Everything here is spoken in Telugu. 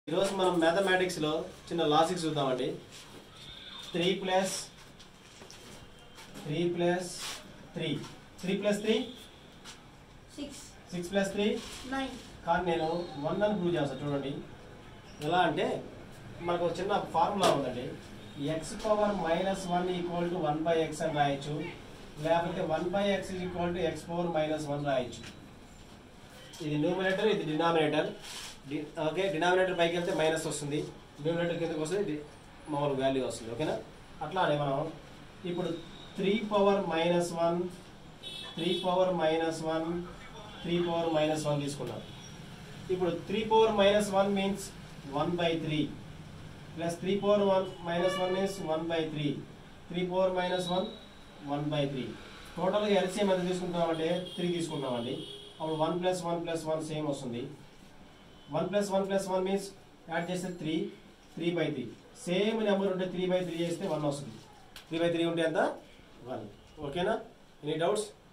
ఈరోజు మనం మ్యాథమెటిక్స్లో చిన్న లాజిక్స్ చూద్దామండి three plus three plus three three plus three six six plus three nine కానీ నేను వన్ అని ప్రూవ్ చేస్తాను చూడండి ఎలా అంటే మనకు ఒక చిన్న ఫార్ములా ఉందండి x power minus one equal to one by x అని రాయొచ్చు లేకపోతే one by x equal to x power minus one రాయొచ్చు ఇది న్యూమినేటర్ ఇది డినామినేటర్ ఓకే డినామినేటర్ పైకి వెళ్తే మైనస్ వస్తుంది న్యూమినేటర్ కిందకి వస్తుంది ఇది మామూలు వాల్యూ వస్తుంది ఓకేనా అట్లానే మనం ఇప్పుడు three power minus one three power minus one three power minus one తీసుకున్నాం ఇప్పుడు three power minus one means one by three plus three power one minus one means one by three three power minus one one by three టోటల్గా ఎల్సిఎం ఎంత తీసుకుంటామంటే త్రీ తీసుకుంటామండి అప్పుడు one plus one plus one same వస్తుంది one plus one plus one means add చేస్తే three three by three same number ఉంటే త్రీ బై త్రీ చేస్తే వన్ వస్తుంది త్రీ బై త్రీ ఉంటే ఎంత వన్ ఓకేనా ఎనీ డౌట్స్